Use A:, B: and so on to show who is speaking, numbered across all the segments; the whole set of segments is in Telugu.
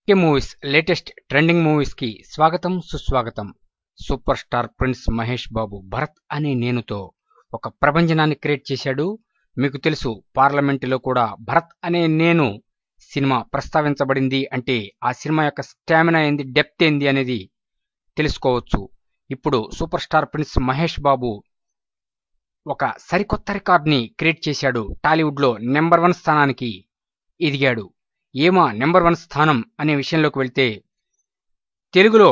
A: కే మూవీస్ లేటెస్ట్ ట్రెండింగ్ మూవీస్ కి స్వాగతం సుస్వాగతం super star prince Mahesh Babu Bharat అనే నేనుతో ఒక ప్రభంజనాన్ని క్రియేట్ చేశాడు మీకు తెలుసు పార్లమెంటులో కూడా భరత్ అనే నేను సినిమా ప్రస్తావించబడింది అంటే ఆ సినిమా యొక్క స్టామినా ఏంది డెప్త్ ఏంది అనేది తెలుసుకోవచ్చు ఇప్పుడు super star prince Mahesh Babu ఒక సరికొత్త రికార్డ్ని క్రియేట్ చేశాడు టాలీవుడ్లో నెంబర్ వన్ స్థానానికి ఎదిగాడు ఏమా నెంబర్ వన్ స్థానం అనే విషయంలోకి వెళ్తే తెలుగులో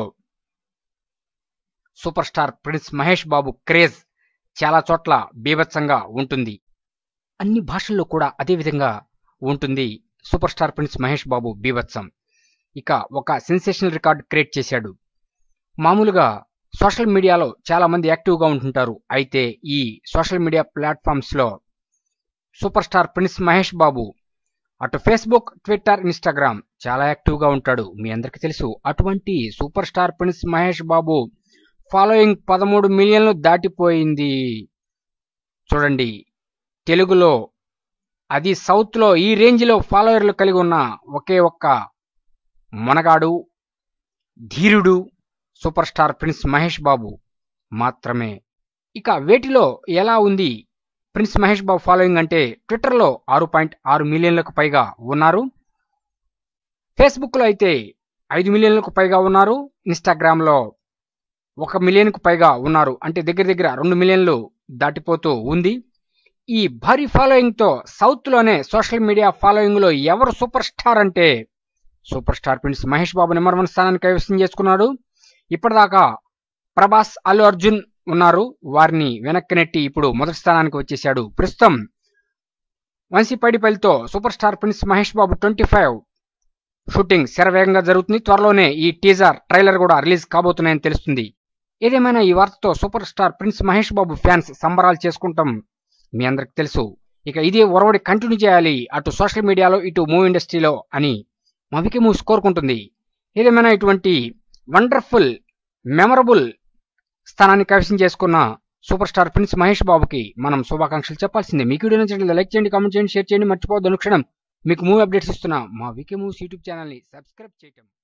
A: super star prince Mahesh Babu craze చాలా చోట్ల బీభత్సంగా ఉంటుంది అన్ని భాషల్లో కూడా అదే విధంగా ఉంటుంది super star prince Mahesh Babu బీభత్సం ఇక ఒక సెన్సేషనల్ రికార్డ్ క్రియేట్ చేశాడు మామూలుగా సోషల్ మీడియాలో చాలా మంది యాక్టివ్గా ఉంటుంటారు అయితే ఈ సోషల్ మీడియా ప్లాట్ఫామ్స్లో super star prince Mahesh Babu అటు ఫేస్బుక్ ట్విట్టర్ ఇన్స్టాగ్రామ్ చాలా యాక్టివ్గా ఉంటాడు మీ అందరికీ తెలుసు అటువంటి super star prince Mahesh Babu following పదమూడు మిలియన్లు దాటిపోయింది చూడండి తెలుగులో అది సౌత్లో ఈ రేంజ్లో ఫాలోయర్లు కలిగి ఉన్న ఒకే ఒక్క మొనగాడు ధీరుడు super star prince Mahesh Babu మాత్రమే ఇక వేటిలో ఎలా ఉంది ప్రిన్స్ మహేష్ బాబు ఫాలోయింగ్ అంటే ట్విట్టర్లో ఆరు పాయింట్ ఆరు మిలియన్లకు పైగా ఉన్నారు ఫేస్బుక్లో అయితే ఐదు మిలియన్లకు పైగా ఉన్నారు ఇన్స్టాగ్రామ్లో ఒక మిలియన్కు పైగా ఉన్నారు అంటే దగ్గర దగ్గర రెండు మిలియన్లు దాటిపోతూ ఉంది ఈ భారీ ఫాలోయింగ్తో సౌత్లోనే సోషల్ మీడియా ఫాలోయింగ్లో ఎవరు సూపర్ స్టార్ అంటే super star prince Mahesh Babu number one స్థానాన్ని కైవసం చేసుకున్నాడు ఇప్పటిదాకా ప్రభాస్ అల్లు అర్జున్ ఉన్నారు వారిని వెనక్కి నెట్టి ఇప్పుడు మొదటి స్థానానికి వచ్చేశాడు ప్రస్తుతం వంశీ పైడిపల్లితో super star prince Mahesh Babu twenty five shooting శరవేగంగా జరుగుతుంది త్వరలోనే ఈ టీజర్ ట్రైలర్ కూడా రిలీజ్ కాబోతున్నాయని తెలుస్తుంది ఏదేమైనా ఈ వార్తతో super star prince Mahesh Babu fans సంబరాలు చేసుకుంటాం మీ అందరికి తెలుసు ఇక ఇదే ఒరవడి కంటిన్యూ చేయాలి అటు సోషల్ మీడియాలో ఇటు మూవీ ఇండస్ట్రీలో అని మవికి మూవ్స్ కోరుకుంటుంది ఏదేమైనా ఇటువంటి వండర్ఫుల్ మెమరబుల్ స్థానాన్ని కైవసం చేసుకున్న సూపర్ స్టార్ ప్రిన్స్ మహేష్ బాబుకి మనం శుభాకాంక్షలు చెప్పాల్సిందే మీకు వీడియో నచ్చినట్లయితే లైక్ చేయండి కామెంట్ చేయండి షేర్ చేయండి మర్చిపోవద్దు అనుక్షణం మీకు మూవీ అప్డేట్స్ ఇస్తున్న మా వికే మూవీస్ యూట్యూబ్ ఛానల్ని సబ్స్క్రైబ్ చేయటం